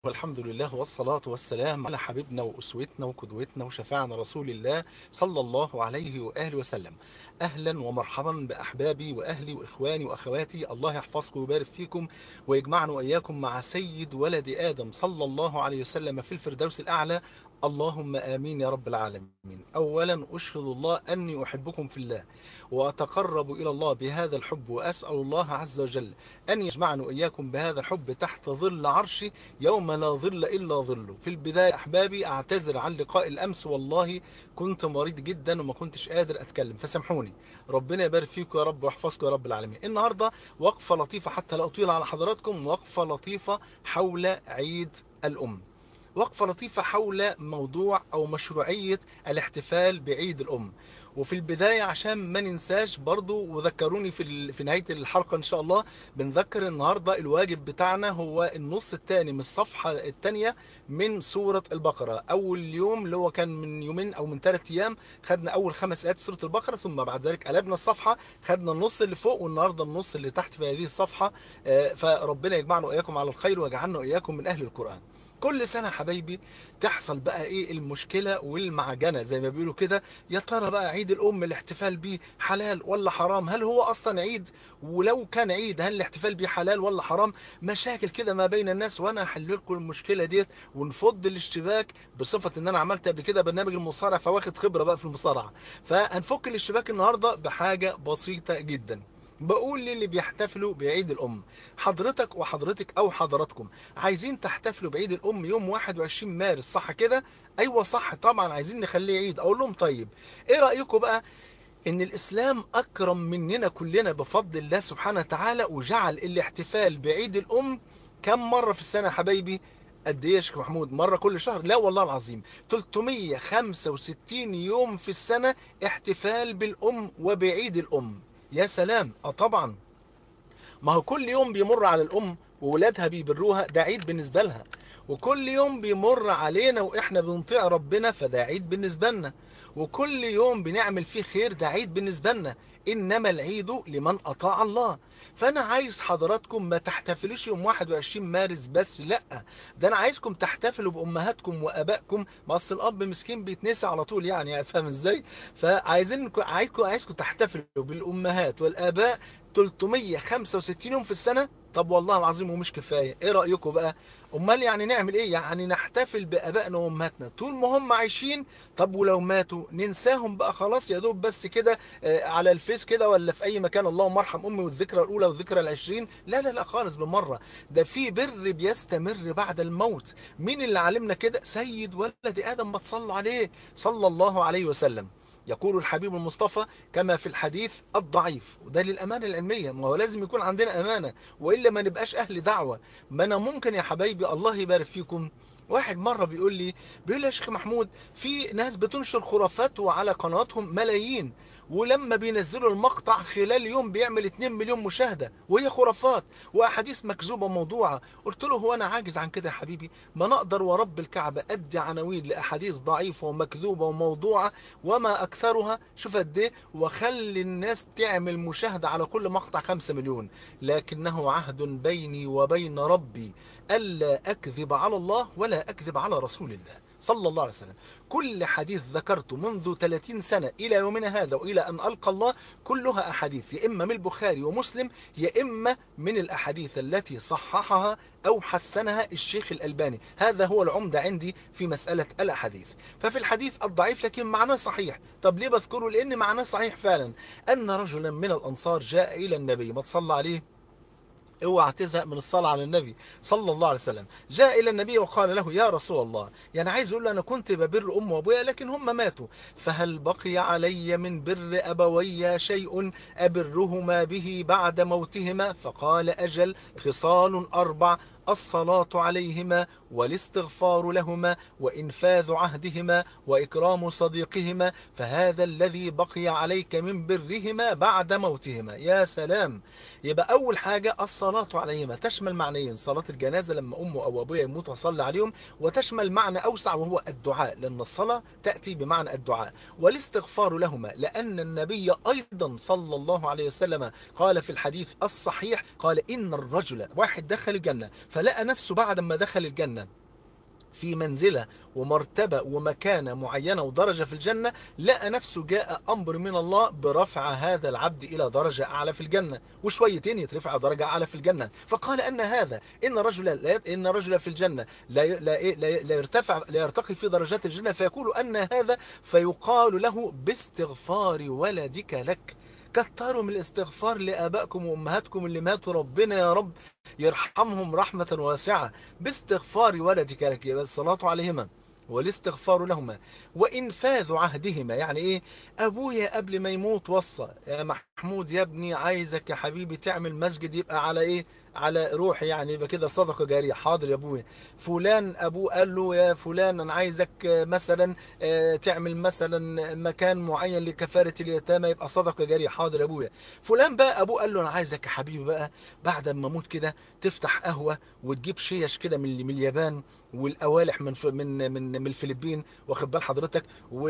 والحمد لله والصلاة والسلام على حبيبنا وأسوتنا وقدوتنا وشفاعنا رسول الله صلى الله عليه وآله وسلم أهلا ومرحبا بأحبابي وأهلي وإخواني وأخواتي الله يحفظكم ويبارك فيكم ويجمعنا وإياكم مع سيد ولد آدم صلى الله عليه وسلم في الفردوس الأعلى اللهم آمين يا رب العالمين أولا أشهد الله أني أحبكم في الله وأتقرب إلى الله بهذا الحب وأسأل الله عز وجل أن يجمعنا وإياكم بهذا الحب تحت ظل عرشه يوم لا ظل إلا ظله في البداية أحبابي أعتذر عن لقاء الأمس والله كنت مريض جدا وما كنتش قادر أتكلم فسامحوني ربنا يبارك فيكم يا رب ويحفظكم يا رب العالمين النهاردة وقفة لطيفة حتى لا أطيل على حضراتكم وقفة لطيفة حول عيد الأم وقفة لطيفة حول موضوع أو مشروعية الاحتفال بعيد الأم وفي البداية عشان ما ننساش برضو وذكروني في, في نهاية الحلقة إن شاء الله بنذكر النهاردة الواجب بتاعنا هو النص الثاني من الصفحة الثانية من سورة البقرة أول يوم اللي هو كان من يومين أو من ثلاث أيام خدنا أول خمس آيات سورة البقرة ثم بعد ذلك قلبنا الصفحة خدنا النص اللي فوق والنهاردة النص اللي تحت في هذه الصفحة فربنا يجمعنا وإياكم على الخير ويجعلنا وإياكم من أهل القرآن كل سنة حبايبي تحصل بقى ايه المشكلة والمعجنة زي ما بيقولوا كده يا ترى بقى عيد الام الاحتفال بيه حلال ولا حرام هل هو اصلا عيد ولو كان عيد هل الاحتفال بيه حلال ولا حرام مشاكل كده ما بين الناس وانا هحل لكم المشكلة ديت ونفض الاشتباك بصفة ان انا عملت قبل كده برنامج المصارعة فواخد خبرة بقى في المصارعة فهنفك الاشتباك النهاردة بحاجة بسيطة جدا بقول للي بيحتفلوا بعيد الأم حضرتك وحضرتك أو حضراتكم عايزين تحتفلوا بعيد الأم يوم 21 مارس صح كده أيوة صح طبعا عايزين نخليه عيد أقول لهم طيب إيه رأيكم بقى ان الاسلام اكرم مننا كلنا بفضل الله سبحانه وتعالى وجعل الاحتفال بعيد الام كم مرة في السنة يا حبايبي قد ايه يا شيخ محمود مرة كل شهر لا والله العظيم 365 يوم في السنة احتفال بالام وبعيد الام يا سلام اه طبعا ما هو كل يوم بيمر على الام وولادها بيبروها ده عيد بالنسبة لها وكل يوم بيمر علينا واحنا بنطيع ربنا فده عيد بالنسبة لنا وكل يوم بنعمل فيه خير ده عيد بالنسبة لنا انما العيد لمن اطاع الله فانا عايز حضراتكم ما تحتفلوش يوم 21 مارس بس لا ده انا عايزكم تحتفلوا بامهاتكم وابائكم ما اصل الاب مسكين بيتنسى على طول يعني فاهم ازاي فعايزين عايزكم عايزكم تحتفلوا بالامهات والاباء 365 يوم في السنة طب والله العظيم ومش كفاية ايه رأيكم بقى امال يعني نعمل ايه يعني نحتفل بابائنا وامهاتنا طول ما هم عايشين طب ولو ماتوا ننساهم بقى خلاص يا دوب بس كده على الفيس كده ولا في اي مكان اللهم ارحم امي والذكرى الاولى والذكرى العشرين لا لا لا خالص بالمرة ده في بر بيستمر بعد الموت مين اللي علمنا كده سيد ولد ادم ما تصلوا عليه صلى الله عليه وسلم يقول الحبيب المصطفى كما في الحديث الضعيف وده للأمانة العلمية ما هو لازم يكون عندنا أمانة وإلا ما نبقاش أهل دعوة ما أنا ممكن يا حبايبي الله يبارك فيكم واحد مرة بيقول لي بيقول لي يا شيخ محمود في ناس بتنشر خرافات وعلى قنواتهم ملايين ولما بينزلوا المقطع خلال يوم بيعمل 2 مليون مشاهدة وهي خرافات واحاديث مكذوبة موضوعة قلت له هو انا عاجز عن كده يا حبيبي ما نقدر ورب الكعبة ادي عناوين لاحاديث ضعيفة ومكذوبة وموضوعة وما اكثرها شوف قد ايه وخلي الناس تعمل مشاهدة على كل مقطع 5 مليون لكنه عهد بيني وبين ربي ألا أكذب على الله ولا أكذب على رسول الله صلى الله عليه وسلم كل حديث ذكرته منذ 30 سنة إلى يومنا هذا وإلى أن ألقى الله كلها أحاديث يا إما من البخاري ومسلم يا إما من الأحاديث التي صححها أو حسنها الشيخ الألباني هذا هو العمدة عندي في مسألة الأحاديث ففي الحديث الضعيف لكن معناه صحيح طب ليه بذكره لأن معناه صحيح فعلا أن رجلا من الأنصار جاء إلى النبي ما تصلى عليه اوعى تزهق من الصلاة على النبي صلى الله عليه وسلم جاء إلى النبي وقال له يا رسول الله يعني عايز يقول له أنا كنت ببر أم وأبويا لكن هم ماتوا فهل بقي علي من بر أبوي شيء أبرهما به بعد موتهما فقال أجل خصال أربع الصلاة عليهما والاستغفار لهما وإنفاذ عهدهما وإكرام صديقهما فهذا الذي بقي عليك من برهما بعد موتهما يا سلام يبقى أول حاجة الصلاة عليهما تشمل معنيين صلاة الجنازة لما أمه أو أبويا يموت أصلي عليهم وتشمل معنى أوسع وهو الدعاء لأن الصلاة تأتي بمعنى الدعاء والاستغفار لهما لأن النبي أيضا صلى الله عليه وسلم قال في الحديث الصحيح قال إن الرجل واحد دخل الجنة فلقى نفسه بعد ما دخل الجنة في منزلة ومرتبة ومكانة معينة ودرجة في الجنة لقى نفسه جاء أمر من الله برفع هذا العبد إلى درجة أعلى في الجنة وشويتين يترفع درجة أعلى في الجنة فقال أن هذا إن رجل لا إن رجل في الجنة لا لا لا, لا يرتفع لا يرتقي في درجات الجنة فيقول أن هذا فيقال له باستغفار ولدك لك كتروا من الاستغفار لآبائكم وأمهاتكم اللي ماتوا ربنا يا رب يرحمهم رحمة واسعة باستغفار ولدك لك الصلاة عليهما والاستغفار لهما وإنفاذ عهدهما يعني إيه أبويا قبل ما يموت وصى يا محمود يا ابني عايزك يا حبيبي تعمل مسجد يبقى على إيه على روحي يعني يبقى كده صدقة جارية حاضر يا ابويا فلان ابوه قال له يا فلان انا عايزك مثلا تعمل مثلا مكان معين لكفارة اليتامى يبقى صدقة جارية حاضر يا ابويا فلان بقى ابوه قال له انا عايزك يا حبيبي بقى بعد ما اموت كده تفتح قهوة وتجيب شيش كده من من اليابان والقوالح من من من من الفلبين واخد بال حضرتك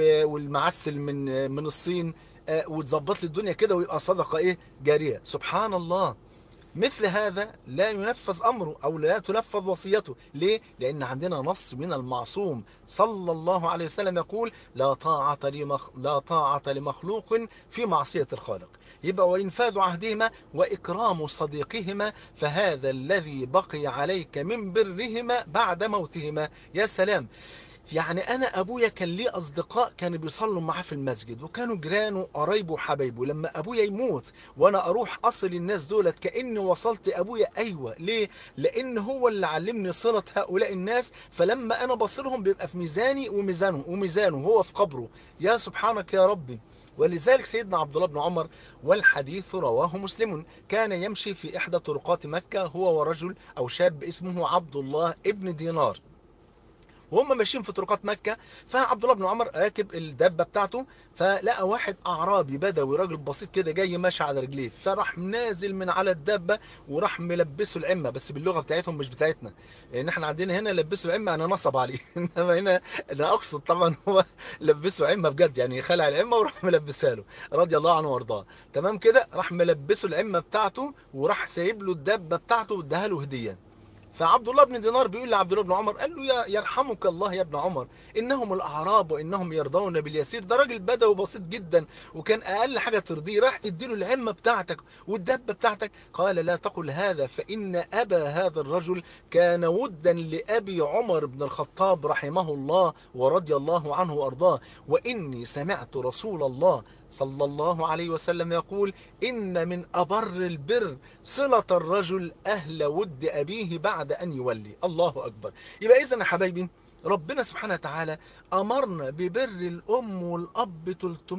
والمعسل من من الصين وتظبط لي الدنيا كده ويبقى صدقة ايه جارية سبحان الله مثل هذا لا ينفذ أمره أو لا تنفذ وصيته ليه؟ لأن عندنا نص من المعصوم صلى الله عليه وسلم يقول لا طاعة, لمخ... لا طاعة لمخلوق في معصية الخالق يبقى وإنفاذ عهدهما وإكرام صديقهما فهذا الذي بقي عليك من برهما بعد موتهما يا سلام يعني انا ابويا كان ليه اصدقاء كانوا بيصلوا معاه في المسجد وكانوا جيرانه قرايبه وحبايبه لما ابويا يموت وانا اروح اصل الناس دولت كاني وصلت ابويا ايوه ليه لان هو اللي علمني صله هؤلاء الناس فلما انا بصلهم بيبقى في ميزاني وميزانه وميزانه هو في قبره يا سبحانك يا ربي ولذلك سيدنا عبد الله بن عمر والحديث رواه مسلم كان يمشي في إحدى طرقات مكة هو ورجل أو شاب اسمه عبد الله ابن دينار وهم ماشيين في طرقات مكة فعبد الله بن عمر راكب الدبة بتاعته فلقى واحد أعرابي بدوي راجل بسيط كده جاي ماشي على رجليه فراح نازل من على الدبة وراح ملبسه العمة بس باللغة بتاعتهم مش بتاعتنا لأن احنا عندنا هنا لبسه العمة أنا نصب عليه إنما هنا أنا أقصد طبعا هو لبسه عمة بجد يعني خلع العمة وراح ملبسها له رضي الله عنه وارضاه تمام كده راح ملبسه العمة بتاعته وراح سايب له الدبة بتاعته واداها له هدية فعبد الله بن دينار بيقول لعبد الله بن عمر قال له يا يرحمك الله يا ابن عمر إنهم الأعراب وإنهم يرضون باليسير ده راجل بدوي بسيط جدا وكان أقل حاجة ترضيه راح تديله العمة بتاعتك والدبة بتاعتك قال لا تقل هذا فإن أبا هذا الرجل كان ودا لأبي عمر بن الخطاب رحمه الله ورضي الله عنه وأرضاه وإني سمعت رسول الله صلى الله عليه وسلم يقول إن من أبر البر صلة الرجل أهل ود أبيه بعد أن يولي الله أكبر يبقى إذن يا حبايبي ربنا سبحانه وتعالى أمرنا ببر الأم والأب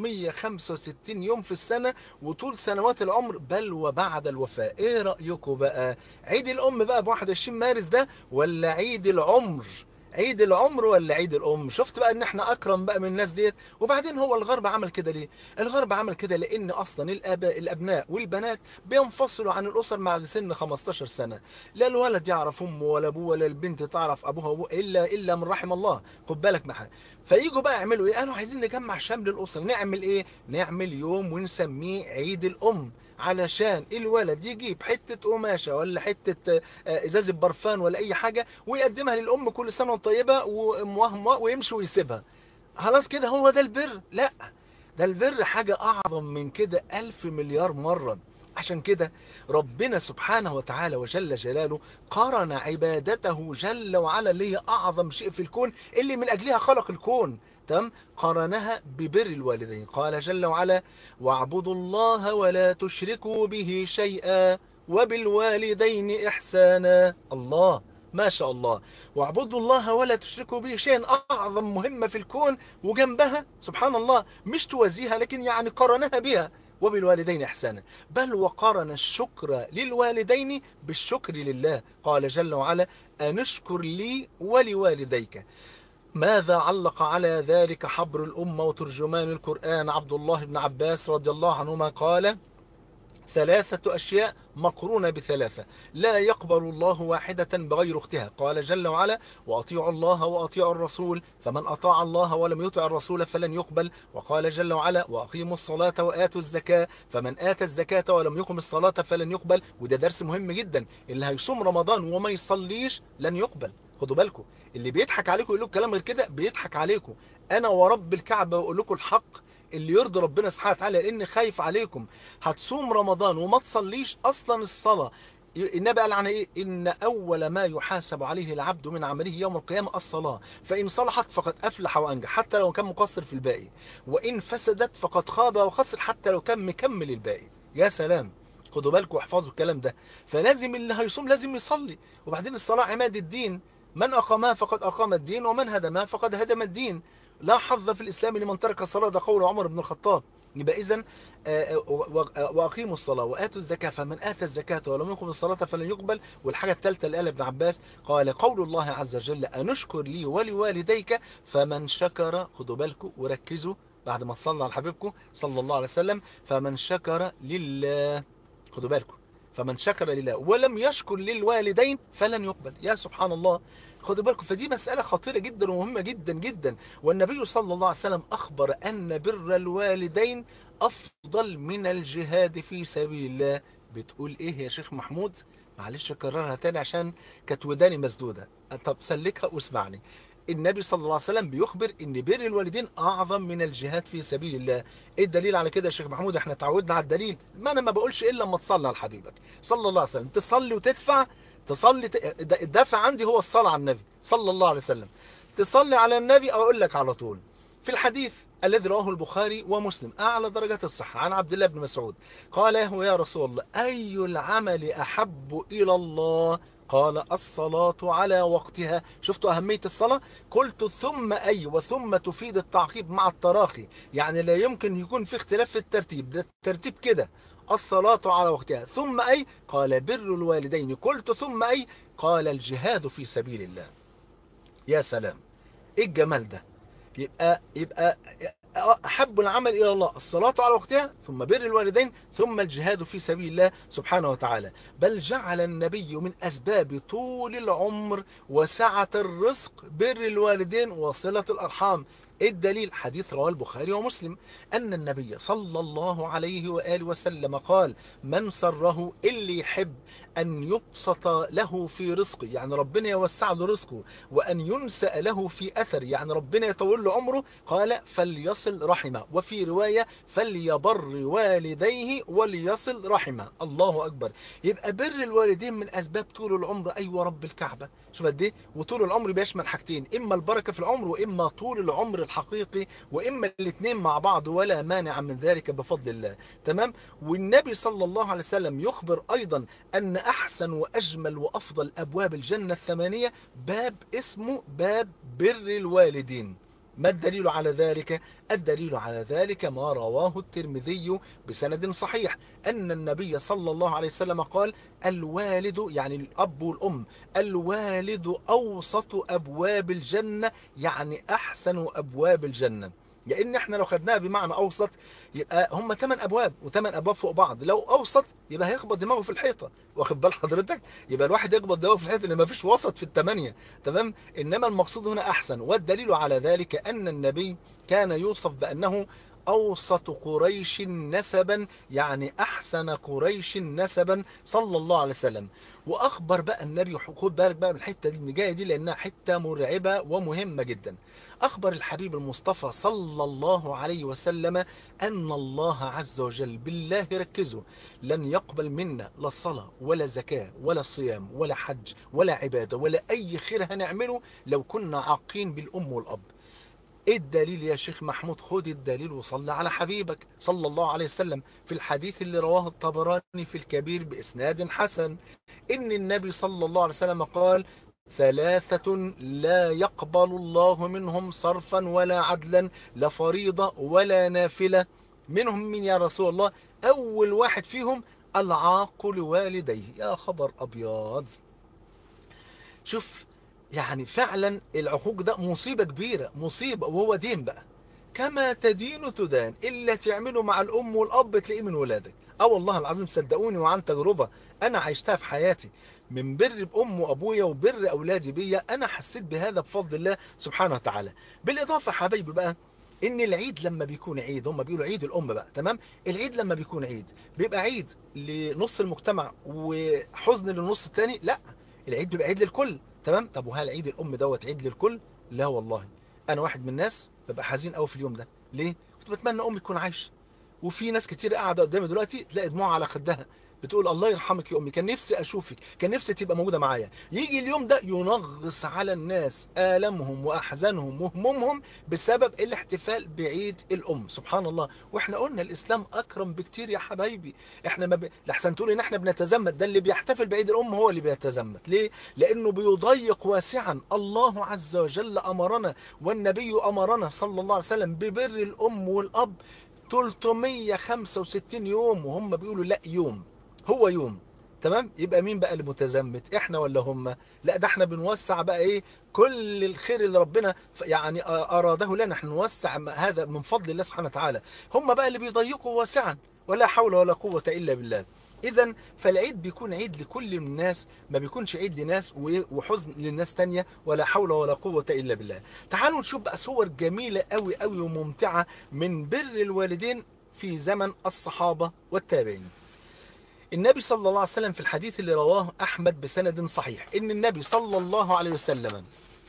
365 يوم في السنة وطول سنوات العمر بل وبعد الوفاة إيه رأيكم بقى عيد الأم بقى ب 21 مارس ده ولا عيد العمر عيد العمر ولا عيد الام شفت بقى ان احنا اكرم بقى من الناس ديت وبعدين هو الغرب عمل كده ليه الغرب عمل كده لان اصلا الاباء الابناء والبنات بينفصلوا عن الاسر بعد سن 15 سنه لا الولد يعرف امه ولا ابوه ولا البنت تعرف ابوها وابوه الا الا من رحم الله خد بالك معايا فييجوا بقى يعملوا ايه قالوا عايزين نجمع شمل الاسره نعمل ايه نعمل يوم ونسميه عيد الام علشان الولد يجيب حتة قماشة ولا حتة ازازة برفان ولا اي حاجة ويقدمها للام كل سنة طيبة ويمشي ويسيبها خلاص كده هو ده البر لا ده البر حاجة اعظم من كده الف مليار مرة عشان كده ربنا سبحانه وتعالى وجل جلاله قارن عبادته جل وعلا اللي هي اعظم شيء في الكون اللي من اجلها خلق الكون تمام قارنها ببر الوالدين قال جل وعلا واعبدوا الله ولا تشركوا به شيئا وبالوالدين إحسانا الله ما شاء الله واعبدوا الله ولا تشركوا به شيئا أعظم مهمة في الكون وجنبها سبحان الله مش توازيها لكن يعني قارنها بها وبالوالدين إحسانا بل وقارن الشكر للوالدين بالشكر لله قال جل وعلا أنشكر لي ولوالديك ماذا علق على ذلك حبر الأمة وترجمان القرآن عبد الله بن عباس رضي الله عنهما قال ثلاثة أشياء مقرونة بثلاثة لا يقبل الله واحدة بغير اختها قال جل وعلا وأطيعوا الله وأطيعوا الرسول فمن أطاع الله ولم يطع الرسول فلن يقبل وقال جل وعلا وأقيموا الصلاة وآتوا الزكاة فمن آتى الزكاة ولم يقم الصلاة فلن يقبل وده درس مهم جدا اللي هيصوم رمضان وما يصليش لن يقبل خدوا بالكم اللي بيضحك عليكم يقول لكم كلام غير كده بيضحك عليكم انا ورب الكعبه بقول لكم الحق اللي يرضي ربنا سبحانه وتعالى لان خايف عليكم هتصوم رمضان وما تصليش اصلا الصلاه النبي قال عن ايه ان اول ما يحاسب عليه العبد من عمله يوم القيامه الصلاه فان صلحت فقد افلح وانجح حتى لو كان مقصر في الباقي وان فسدت فقد خاب وخسر حتى لو كان مكمل الباقي يا سلام خدوا بالكم واحفظوا الكلام ده فلازم اللي هيصوم لازم يصلي وبعدين الصلاه عماد الدين من أقامها فقد أقام الدين ومن هدمها فقد هدم الدين لا حظ في الإسلام لمن ترك الصلاة ده قول عمر بن الخطاب يبقى إذن وأقيموا الصلاة وآتوا الزكاة فمن آتى الزكاة ولم يقم الصلاة فلن يقبل والحاجة الثالثة اللي قال ابن عباس قال قول الله عز وجل أنشكر لي ولوالديك فمن شكر خدوا بالكم وركزوا بعد ما صلى على حبيبكم صلى الله عليه وسلم فمن شكر لله خدوا بالكم فمن شكر لله ولم يشكر للوالدين فلن يقبل يا سبحان الله خدوا بالكم فدي مسألة خطيرة جدا ومهمة جدا جدا والنبي صلى الله عليه وسلم أخبر أن بر الوالدين أفضل من الجهاد في سبيل الله بتقول إيه يا شيخ محمود معلش أكررها تاني عشان كانت وداني مسدودة طب سلكها واسمعني النبي صلى الله عليه وسلم بيخبر ان بر الوالدين اعظم من الجهاد في سبيل الله ايه الدليل على كده يا شيخ محمود احنا تعودنا على الدليل ما انا ما بقولش الا لما تصلي على حبيبك صلى الله عليه وسلم تصلي وتدفع تصلي ت... الدفع عندي هو الصلاة على النبي صلى الله عليه وسلم تصلي على النبي اقول لك على طول في الحديث الذي رواه البخاري ومسلم أعلى درجات الصحة عن عبد الله بن مسعود قال له يا رسول الله أي العمل أحب إلى الله قال الصلاة على وقتها شفتوا أهمية الصلاة قلت ثم أي وثم تفيد التعقيب مع التراخي يعني لا يمكن يكون في اختلاف في الترتيب ده الترتيب كده الصلاة على وقتها ثم أي قال بر الوالدين قلت ثم أي قال الجهاد في سبيل الله يا سلام ايه الجمال ده يبقى يبقى أحب العمل إلى الله الصلاة على وقتها ثم بر الوالدين ثم الجهاد في سبيل الله سبحانه وتعالى بل جعل النبي من أسباب طول العمر وسعة الرزق بر الوالدين وصلة الأرحام الدليل حديث رواه البخاري ومسلم أن النبي صلى الله عليه وآله وسلم قال من سره اللي يحب أن يبسط له في رزقه يعني ربنا يوسع له رزقه وأن ينسأ له في أثر يعني ربنا يطول له عمره قال فليصل رحمه وفي رواية فليبر والديه وليصل رحمه الله أكبر يبقى بر الوالدين من أسباب طول العمر أيوة رب الكعبة شوف قد ايه وطول العمر بيشمل حاجتين إما البركة في العمر وإما طول العمر الحقيقي وإما الاثنين مع بعض ولا مانع من ذلك بفضل الله تمام والنبي صلى الله عليه وسلم يخبر أيضا أن أحسن وأجمل وأفضل أبواب الجنة الثمانية باب اسمه باب بر الوالدين ما الدليل على ذلك الدليل على ذلك ما رواه الترمذي بسند صحيح أن النبي صلى الله عليه وسلم قال الوالد يعني الأب والأم الوالد أوسط أبواب الجنة يعني أحسن أبواب الجنة لان احنا لو خدناها بمعنى اوسط يبقى هم 8 ابواب و8 ابواب فوق بعض لو اوسط يبقى هيخبط دماغه في الحيطه واخد بال حضرتك يبقى الواحد يخبط دماغه في الحيطه لان مفيش وسط في الثمانيه تمام انما المقصود هنا احسن والدليل على ذلك ان النبي كان يوصف بانه أوسط قريش نسبا يعني أحسن قريش نسبا صلى الله عليه وسلم وأخبر بقى النبي خد بالك بقى من الحتة دي اللي جاية دي لأنها حتة مرعبة ومهمة جدا أخبر الحبيب المصطفى صلى الله عليه وسلم أن الله عز وجل بالله ركزوا لن يقبل منا لا الصلاة ولا زكاة ولا صيام ولا حج ولا عبادة ولا أي خير هنعمله لو كنا عاقين بالأم والأب ايه الدليل يا شيخ محمود خد الدليل وصلى على حبيبك صلى الله عليه وسلم في الحديث اللي رواه الطبراني في الكبير بإسناد حسن إن النبي صلى الله عليه وسلم قال ثلاثة لا يقبل الله منهم صرفا ولا عدلا لا فريضة ولا نافلة منهم من يا رسول الله أول واحد فيهم العاق لوالديه يا خبر أبيض شوف يعني فعلا العقوق ده مصيبة كبيرة مصيبة وهو دين بقى كما تدين تدان إلا تعمله مع الأم والأب تلاقيه من ولادك اه والله العظيم صدقوني وعن تجربة انا عشتها في حياتي من بر بأم وأبويا وبر أولادي بيا أنا حسيت بهذا بفضل الله سبحانه وتعالى بالإضافة حبايبي بقى ان العيد لما بيكون عيد هم بيقولوا عيد الام بقى تمام العيد لما بيكون عيد بيبقى عيد لنص المجتمع وحزن للنص الثاني لا العيد بيبقى عيد للكل تمام طب وهل عيد الام دوت عيد للكل لا والله انا واحد من الناس ببقى حزين قوي في اليوم ده ليه كنت بتمنى امي تكون عايشه وفي ناس كتير قاعده قدامي دلوقتي تلاقي دموع على خدها بتقول الله يرحمك يا امي كان نفسي اشوفك كان نفسي تبقى موجوده معايا يجي اليوم ده ينغص على الناس آلامهم واحزانهم وهمومهم بسبب الاحتفال بعيد الام سبحان الله واحنا قلنا الاسلام اكرم بكتير يا حبايبي احنا ما ب... لحسن تقول ان احنا بنتزمت ده اللي بيحتفل بعيد الام هو اللي بيتزمت ليه لانه بيضيق واسعا الله عز وجل امرنا والنبي امرنا صلى الله عليه وسلم ببر الام والاب 365 يوم وهم بيقولوا لا يوم هو يوم تمام يبقى مين بقى المتزمت احنا ولا هم لا ده احنا بنوسع بقى ايه كل الخير اللي ربنا يعني اراده لنا احنا نوسع هذا من فضل الله سبحانه وتعالى هم بقى اللي بيضيقوا واسعا ولا حول ولا قوة الا بالله اذا فالعيد بيكون عيد لكل الناس ما بيكونش عيد لناس وحزن للناس تانية ولا حول ولا قوة الا بالله تعالوا نشوف بقى صور جميلة قوي قوي وممتعة من بر الوالدين في زمن الصحابة والتابعين النبي صلى الله عليه وسلم في الحديث اللي رواه أحمد بسند صحيح إن النبي صلى الله عليه وسلم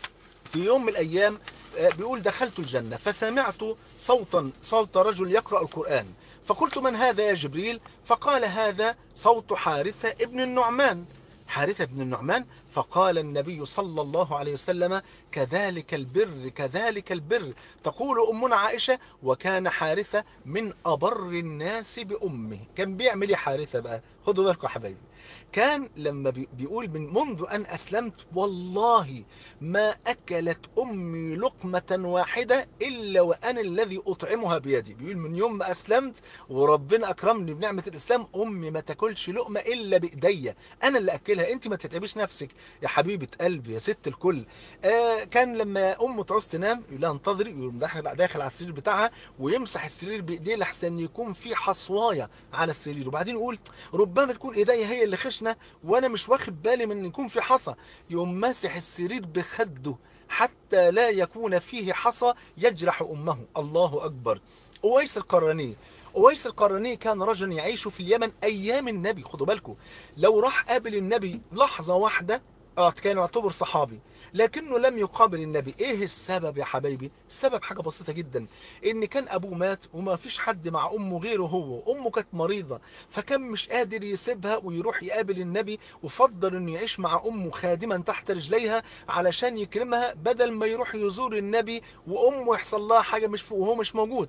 في يوم من الأيام بيقول دخلت الجنة فسمعت صوتا صوت رجل يقرأ القرآن فقلت من هذا يا جبريل فقال هذا صوت حارثة ابن النعمان حارثة بن النعمان فقال النبي صلى الله عليه وسلم كذلك البر كذلك البر تقول أمنا عائشة وكان حارثة من أبر الناس بأمه كان بيعمل ايه حارثة بقى خدوا بالكم حبايبي كان لما بيقول من منذ أن أسلمت والله ما أكلت أمي لقمة واحدة إلا وأنا الذي أطعمها بيدي بيقول من يوم ما أسلمت وربنا أكرمني بنعمة الإسلام أمي ما تاكلش لقمة إلا بإيديا أنا اللي أكلها أنت ما تتعبيش نفسك يا حبيبة قلبي يا ست الكل آه كان لما أمه تعوز تنام يقول لها انتظري يقول داخل, داخل على السرير بتاعها ويمسح السرير بإيديه لحسن يكون في حصواية على السرير وبعدين يقول ربما تكون إيديا هي اللي خشنة وأنا مش واخد بالي من إن يكون في حصى يقوم ماسح السرير بخده حتى لا يكون فيه حصى يجرح أمه الله أكبر أويس القرني أويس القرني كان رجلا يعيش في اليمن أيام النبي خدوا بالكم لو راح قابل النبي لحظة واحدة اه كان يعتبر صحابي لكنه لم يقابل النبي ايه السبب يا حبايبي السبب حاجة بسيطة جدا ان كان ابوه مات وما فيش حد مع امه غيره هو امه كانت مريضة فكان مش قادر يسيبها ويروح يقابل النبي وفضل انه يعيش مع امه خادما تحت رجليها علشان يكرمها بدل ما يروح يزور النبي وامه يحصل لها حاجة مش وهو مش موجود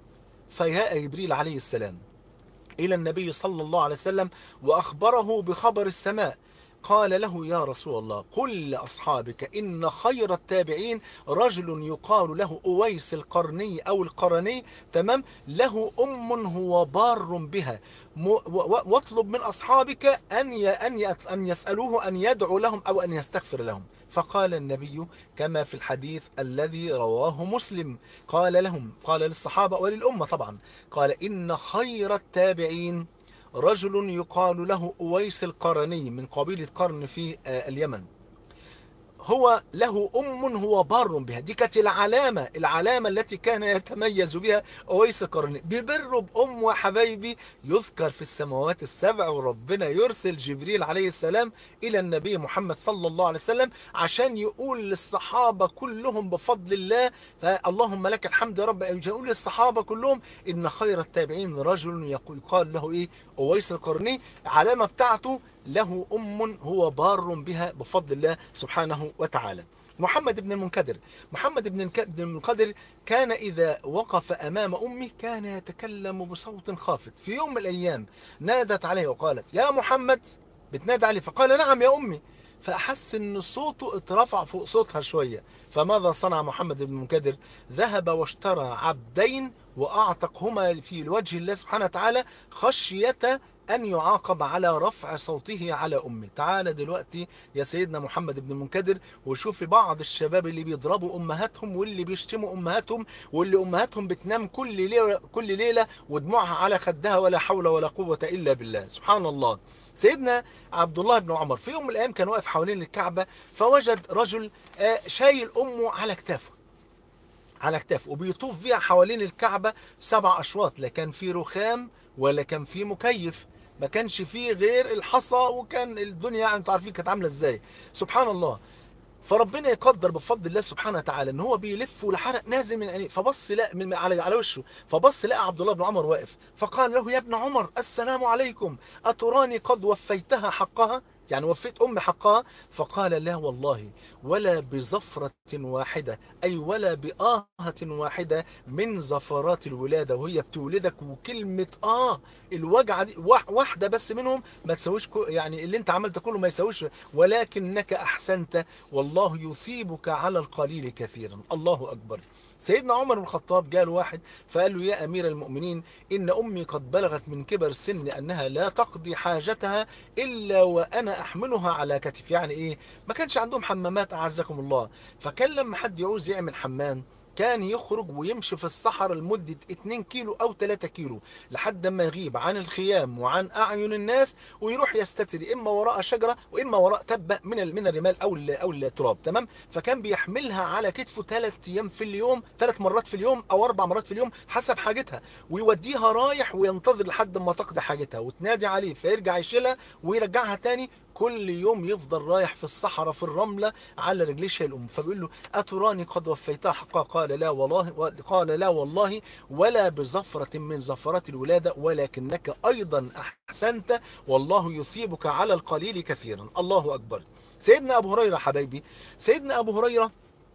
فجاء جبريل عليه السلام الى النبي صلى الله عليه وسلم واخبره بخبر السماء قال له يا رسول الله قل لأصحابك إن خير التابعين رجل يقال له أويس القرني أو القرني تمام له أم هو بار بها واطلب من أصحابك أن أن يسألوه أن يدعو لهم أو أن يستغفر لهم فقال النبي كما في الحديث الذي رواه مسلم قال لهم قال للصحابة وللأمة طبعا قال إن خير التابعين رجل يقال له أويس القرني من قبيلة قرن في اليمن هو له أم هو بار بها دي كانت العلامة العلامة التي كان يتميز بها أويس القرني ببر بأم وحبايبي يذكر في السماوات السبع وربنا يرسل جبريل عليه السلام إلى النبي محمد صلى الله عليه وسلم عشان يقول للصحابة كلهم بفضل الله فاللهم لك الحمد يا رب يقول للصحابة كلهم إن خير التابعين رجل يقال له إيه أويس القرني علامة بتاعته له أم هو بار بها بفضل الله سبحانه وتعالى محمد بن المنكدر محمد بن المنكدر كان إذا وقف أمام أمه كان يتكلم بصوت خافت في يوم من الأيام نادت عليه وقالت يا محمد بتنادى عليه فقال نعم يا أمي فأحس أن صوته اترفع فوق صوتها شوية فماذا صنع محمد بن المنكدر ذهب واشترى عبدين وأعتقهما في وجه الله سبحانه وتعالى خشية أن يعاقب على رفع صوته على أمه تعال دلوقتي يا سيدنا محمد بن المنكدر وشوف بعض الشباب اللي بيضربوا أمهاتهم واللي بيشتموا أمهاتهم واللي أمهاتهم بتنام كل ليلة, كل ليلة ودموعها على خدها ولا حول ولا قوة إلا بالله سبحان الله سيدنا عبد الله بن عمر في يوم من الأيام كان واقف حوالين الكعبة فوجد رجل شايل أمه على كتافه على كتافه وبيطوف بيها حوالين الكعبة سبع أشواط لا كان في رخام ولا كان في مكيف ما كانش فيه غير الحصى وكان الدنيا يعني انتوا عارفين كانت عامله ازاي سبحان الله فربنا يقدر بفضل الله سبحانه وتعالى ان هو بيلف والحرق نازل من عينيه فبص لا من على على وشه فبص لقى عبد الله بن عمر واقف فقال له يا ابن عمر السلام عليكم اتراني قد وفيتها حقها يعني وفيت أم حقها فقال لا والله ولا بزفرة واحدة أي ولا بآهة واحدة من زفرات الولادة وهي بتولدك وكلمة آه الوجعة دي واحدة بس منهم ما تسويش يعني اللي انت عملت كله ما يسويش ولكنك أحسنت والله يثيبك على القليل كثيرا الله أكبر سيدنا عمر بن الخطاب جاء واحد فقال له يا أمير المؤمنين إن أمي قد بلغت من كبر السن أنها لا تقضي حاجتها إلا وأنا أحملها على كتف يعني إيه ما كانش عندهم حمامات أعزكم الله فكان لما حد يعوز يعمل حمام كان يخرج ويمشي في الصحراء لمدة 2 كيلو أو 3 كيلو لحد ما يغيب عن الخيام وعن أعين الناس ويروح يستتر إما وراء شجرة وإما وراء تبة من من الرمال أو أو التراب تمام فكان بيحملها على كتفه 3 أيام في اليوم 3 مرات في اليوم أو 4 مرات في اليوم حسب حاجتها ويوديها رايح وينتظر لحد ما تقضي حاجتها وتنادي عليه فيرجع يشيلها ويرجعها تاني كل يوم يفضل رايح في الصحراء في الرملة على رجليه شايل أم فبيقول له أتراني قد وفيتها حقا قال لا والله قال لا والله ولا بزفرة من زفرات الولادة ولكنك أيضا أحسنت والله يثيبك على القليل كثيرا الله أكبر سيدنا أبو هريرة حبايبي سيدنا أبو هريرة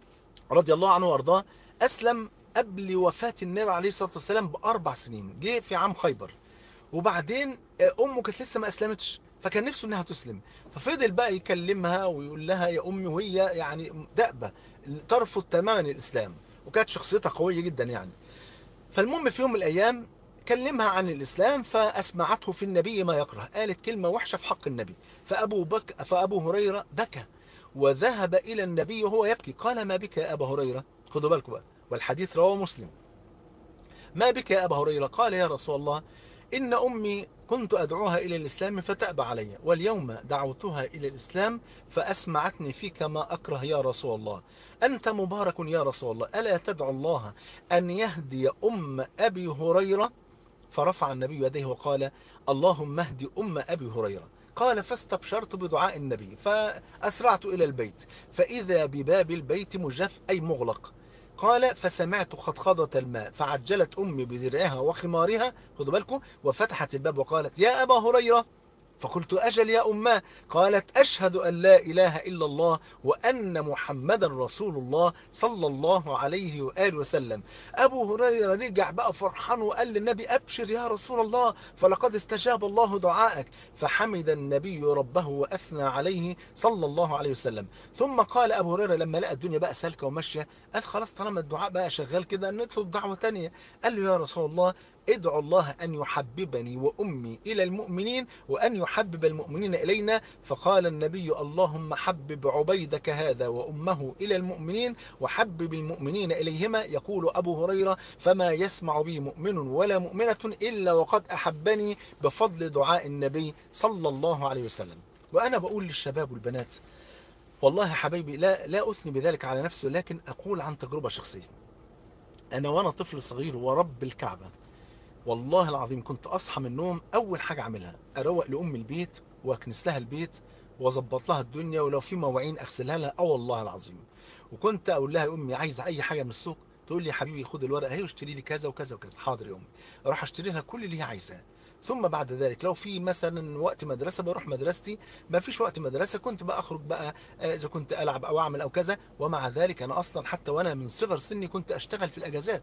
رضي الله عنه وارضاه أسلم قبل وفاة النبي عليه الصلاة والسلام بأربع سنين جه في عام خيبر وبعدين أمه كانت لسه ما أسلمتش فكان نفسه انها تسلم ففضل بقى يكلمها ويقول لها يا امي وهي يعني دأبة ترفض تماما الاسلام وكانت شخصيتها قوية جدا يعني فالمهم في يوم من الايام كلمها عن الاسلام فاسمعته في النبي ما يكره قالت كلمة وحشة في حق النبي فابو بك فابو هريرة بكى وذهب الى النبي وهو يبكي قال ما بك يا ابا هريرة خدوا بالكم بقى والحديث رواه مسلم ما بك يا ابا هريرة قال يا رسول الله إن أمي كنت أدعوها إلى الإسلام فتأبى علي واليوم دعوتها إلى الإسلام فأسمعتني فيك ما أكره يا رسول الله أنت مبارك يا رسول الله ألا تدعو الله أن يهدي أم أبي هريرة فرفع النبي يديه وقال اللهم اهدي أم أبي هريرة قال فاستبشرت بدعاء النبي فأسرعت إلى البيت فإذا بباب البيت مجف أي مغلق قال فسمعت خضخضة الماء فعجلت أمي بدرعها وخمارها خذوا بالكم وفتحت الباب وقالت يا أبا هريرة فقلت أجل يا أماه قالت أشهد أن لا إله إلا الله وأن محمدا رسول الله صلى الله عليه وآله وسلم أبو هريرة رجع بقى فرحان وقال للنبي أبشر يا رسول الله فلقد استجاب الله دعائك فحمد النبي ربه وأثنى عليه صلى الله عليه وسلم ثم قال أبو هريرة لما لقى الدنيا بقى سالكة وماشية قال خلاص طالما الدعاء بقى شغال كده نطلب دعوة تانية قال له يا رسول الله ادعو الله أن يحببني وأمي إلى المؤمنين وأن يحبب المؤمنين إلينا فقال النبي اللهم حبب عبيدك هذا وأمه إلى المؤمنين وحبب المؤمنين إليهما يقول أبو هريرة فما يسمع بي مؤمن ولا مؤمنة إلا وقد أحبني بفضل دعاء النبي صلى الله عليه وسلم وأنا بقول للشباب والبنات والله يا حبيبي لا, لا أثني بذلك على نفسي لكن أقول عن تجربة شخصية أنا وأنا طفل صغير ورب الكعبة والله العظيم كنت اصحى من النوم اول حاجة اعملها اروق لام البيت واكنس لها البيت واظبط لها الدنيا ولو في مواعين اغسلها لها اه والله العظيم وكنت اقول لها يا امي عايزه اي حاجه من السوق تقول لي يا حبيبي خد الورقه اهي واشتري لي كذا وكذا وكذا حاضر يا امي اروح اشتري لها كل اللي هي عايزاه ثم بعد ذلك لو في مثلا وقت مدرسة بروح مدرستي ما فيش وقت مدرسة كنت بقى اخرج بقى اذا كنت العب او اعمل او كذا ومع ذلك انا اصلا حتى وانا من صغر سني كنت اشتغل في الاجازات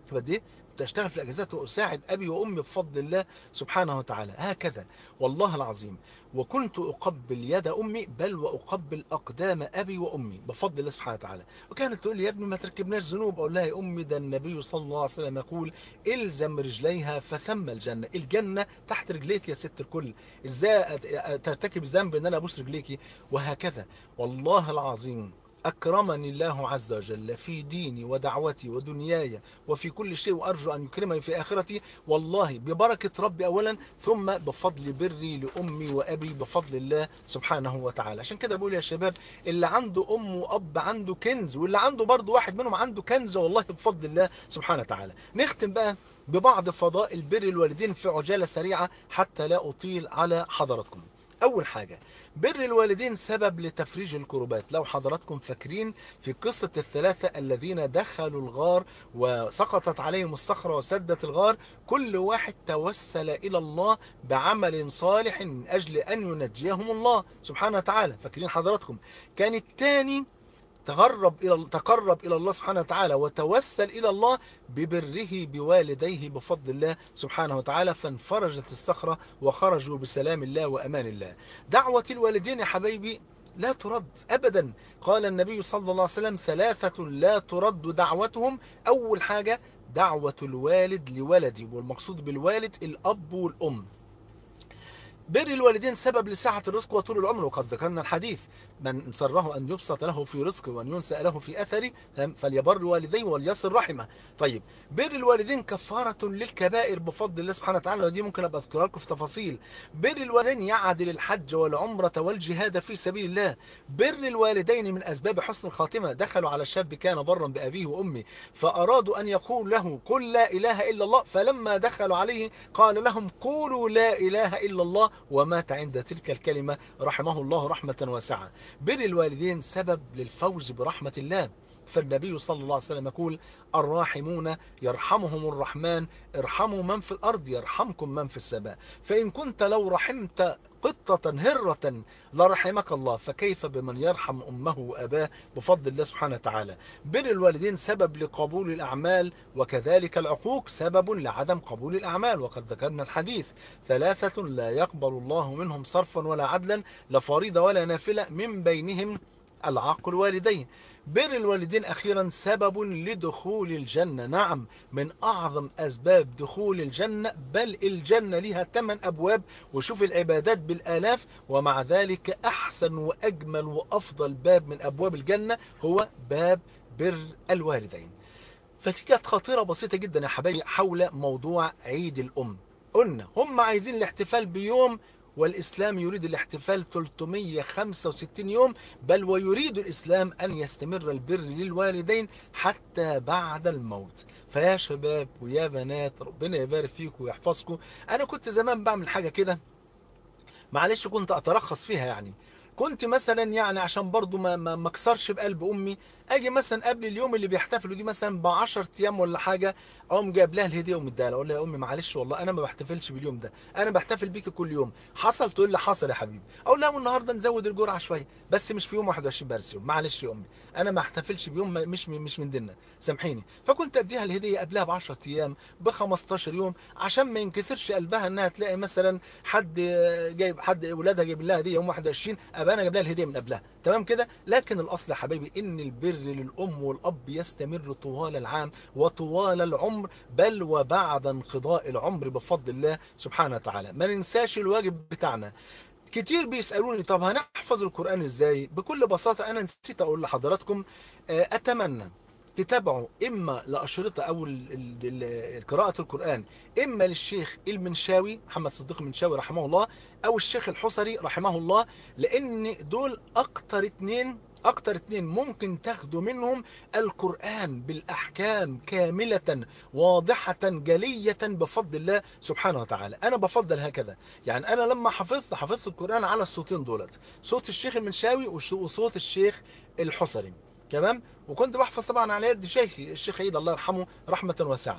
فبدي ايه تشتغل في الاجازات واساعد ابي وامي بفضل الله سبحانه وتعالى هكذا والله العظيم وكنت اقبل يد امي بل واقبل اقدام ابي وامي بفضل الله سبحانه وتعالى وكانت تقول لي يا ابني ما تركبناش ذنوب اقول لها يا امي ده النبي صلى الله عليه وسلم يقول الزم رجليها فثم الجنه الجنه تحت رجليك يا ست الكل ازاي ترتكب ذنب ان انا ابوس رجليكي وهكذا والله العظيم أكرمني الله عز وجل في ديني ودعوتي ودنياي وفي كل شيء وأرجو أن يكرمني في آخرتي والله ببركة ربي أولا ثم بفضل بري لأمي وأبي بفضل الله سبحانه وتعالى عشان كده بقول يا شباب اللي عنده أم وأب عنده كنز واللي عنده برضه واحد منهم عنده كنز والله بفضل الله سبحانه وتعالى نختم بقى ببعض فضائل بر الوالدين في عجالة سريعة حتى لا أطيل على حضراتكم أول حاجة بر الوالدين سبب لتفريج الكربات لو حضراتكم فاكرين في قصة الثلاثة الذين دخلوا الغار وسقطت عليهم الصخرة وسدت الغار كل واحد توسل إلى الله بعمل صالح من أجل أن ينجيهم الله سبحانه وتعالى فاكرين حضراتكم كان الثاني تقرب إلى تقرب إلى الله سبحانه وتعالى وتوسل إلى الله ببره بوالديه بفضل الله سبحانه وتعالى فانفرجت الصخرة وخرجوا بسلام الله وأمان الله دعوة الوالدين يا حبايبي لا ترد أبدا قال النبي صلى الله عليه وسلم ثلاثة لا ترد دعوتهم أول حاجة دعوة الوالد لولدي والمقصود بالوالد الأب والأم بر الوالدين سبب لسعة الرزق وطول العمر وقد ذكرنا الحديث من سره أن يبسط له في رزقه وأن ينسأ له في أثره فليبر والديه وليصل رحمه طيب بر الوالدين كفارة للكبائر بفضل الله سبحانه وتعالى ودي ممكن أبقى أذكرها لكم في تفاصيل بر الوالدين يعدل الحج والعمرة والجهاد في سبيل الله بر الوالدين من أسباب حسن الخاتمة دخلوا على شاب كان برا بأبيه وأمه فأرادوا أن يقول له قل لا إله إلا الله فلما دخلوا عليه قال لهم قولوا لا إله إلا الله ومات عند تلك الكلمة رحمه الله رحمة واسعة بر الوالدين سبب للفوز برحمة الله فالنبي صلى الله عليه وسلم يقول الراحمون يرحمهم الرحمن ارحموا من في الأرض يرحمكم من في السماء فإن كنت لو رحمت قطة هرة لرحمك الله فكيف بمن يرحم أمه وأباه بفضل الله سبحانه وتعالى بر الوالدين سبب لقبول الأعمال وكذلك العقوق سبب لعدم قبول الأعمال وقد ذكرنا الحديث ثلاثة لا يقبل الله منهم صرفا ولا عدلا لا فريضة ولا نافلة من بينهم العاق الوالدين بر الوالدين أخيرا سبب لدخول الجنة نعم من أعظم أسباب دخول الجنة بل الجنة لها ثمان أبواب وشوف العبادات بالآلاف ومع ذلك أحسن وأجمل وأفضل باب من أبواب الجنة هو باب بر الوالدين فدي كانت خطيرة بسيطة جدا يا حبايبي حول موضوع عيد الأم قلنا هم عايزين الاحتفال بيوم والإسلام يريد الاحتفال 365 يوم بل ويريد الإسلام أن يستمر البر للوالدين حتى بعد الموت فيا شباب ويا بنات ربنا يبارك فيكم ويحفظكم أنا كنت زمان بعمل حاجة كده معلش كنت أترخص فيها يعني كنت مثلا يعني عشان برضو ما ما ما اكسرش بقلب امي اجي مثلا قبل اليوم اللي بيحتفلوا دي مثلا ب 10 ايام ولا حاجه اقوم جايب لها الهديه ومديها لها اقول لها يا امي معلش والله انا ما بحتفلش باليوم ده انا بحتفل بيكي كل يوم حصل تقول لي حصل يا حبيبي اقول لها النهارده نزود الجرعه شويه بس مش في يوم 21 بارس يوم معلش يا امي انا ما احتفلش بيوم مش مش من ديننا سامحيني فكنت اديها الهديه قبلها ب 10 ايام ب 15 يوم عشان ما ينكسرش قلبها انها تلاقي مثلا حد جايب حد اولادها جايب لها هديه يوم 21 ابقى انا جايب لها الهديه من قبلها تمام كده لكن الاصل يا حبايبي ان البر للام والاب يستمر طوال العام وطوال العمر بل وبعد انقضاء العمر بفضل الله سبحانه وتعالى ما ننساش الواجب بتاعنا كتير بيسألوني طب هنحفظ القرآن ازاي بكل بساطة انا نسيت اقول لحضراتكم اتمنى تتابعوا اما لاشرطه او قراءه القران اما للشيخ المنشاوي محمد صديق المنشاوي رحمه الله او الشيخ الحصري رحمه الله لان دول اكتر اتنين اكتر اتنين ممكن تاخدوا منهم القرآن بالاحكام كاملة واضحة جلية بفضل الله سبحانه وتعالى انا بفضل هكذا يعني انا لما حفظت حفظت القرآن على الصوتين دولت صوت الشيخ المنشاوي وصوت الشيخ الحصري تمام وكنت بحفظ طبعا على يد شيخي الشيخ عيد الله يرحمه رحمة واسعة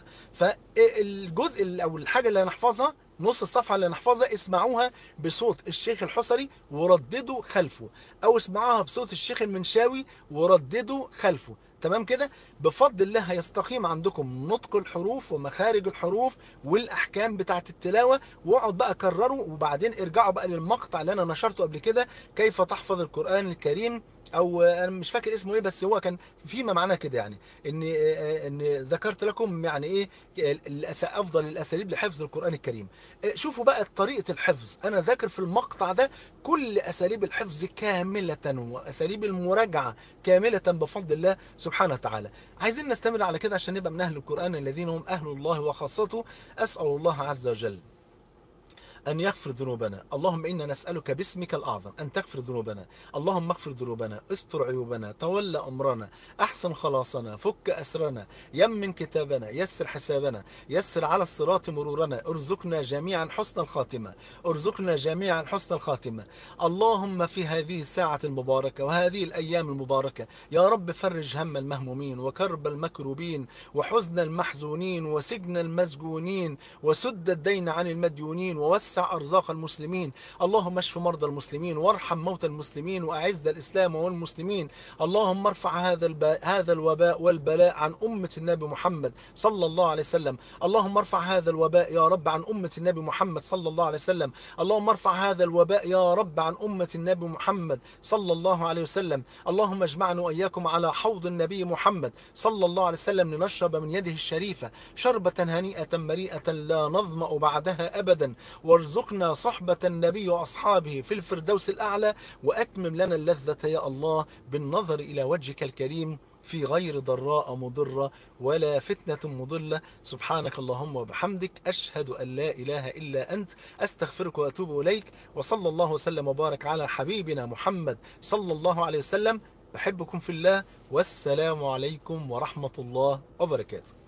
فالجزء او الحاجة اللي هنحفظها نص الصفحة اللي نحفظها اسمعوها بصوت الشيخ الحصري ورددوا خلفه او اسمعوها بصوت الشيخ المنشاوي ورددوا خلفه تمام كده بفضل الله هيستقيم عندكم نطق الحروف ومخارج الحروف والاحكام بتاعه التلاوه واقعد بقى كرروا وبعدين ارجعوا بقى للمقطع اللي انا نشرته قبل كده كيف تحفظ القران الكريم او انا مش فاكر اسمه ايه بس هو كان فيما معناه كده يعني ان ان ذكرت لكم يعني ايه افضل الاساليب لحفظ القران الكريم شوفوا بقى طريقه الحفظ انا ذاكر في المقطع ده كل اساليب الحفظ كامله واساليب المراجعه كامله بفضل الله سبحانه وتعالى عايزين نستمر على كده عشان نبقى من اهل القران الذين هم اهل الله وخاصته اسال الله عز وجل أن يغفر ذنوبنا اللهم إنا نسألك باسمك الأعظم أن تغفر ذنوبنا اللهم اغفر ذنوبنا استر عيوبنا تولى أمرنا أحسن خلاصنا فك أسرنا يمن كتابنا يسر حسابنا يسر على الصراط مرورنا ارزقنا جميعا حسن الخاتمة ارزقنا جميعا حسن الخاتمة اللهم في هذه الساعة المباركة وهذه الأيام المباركة يا رب فرج هم المهمومين وكرب المكروبين وحزن المحزونين وسجن المسجونين وسد الدين عن المديونين ووسع وسع أرزاق المسلمين اللهم اشف مرضى المسلمين وارحم موتى المسلمين وأعز الإسلام والمسلمين اللهم ارفع هذا الب... هذا الوباء والبلاء عن أمة النبي محمد صلى الله عليه وسلم اللهم ارفع هذا الوباء يا رب عن أمة النبي محمد صلى الله عليه وسلم اللهم ارفع هذا الوباء يا رب عن أمة النبي محمد صلى الله عليه وسلم اللهم اجمعنا وإياكم على حوض النبي محمد صلى الله عليه وسلم لنشرب من يده الشريفة شربة هنيئة مريئة لا نظمأ بعدها أبدا وارزقنا صحبة النبي وأصحابه في الفردوس الأعلى وأتمم لنا اللذة يا الله بالنظر إلى وجهك الكريم في غير ضراء مضرة ولا فتنة مضلة سبحانك اللهم وبحمدك أشهد أن لا إله إلا أنت أستغفرك وأتوب إليك وصلى الله وسلم وبارك على حبيبنا محمد صلى الله عليه وسلم بحبكم في الله والسلام عليكم ورحمة الله وبركاته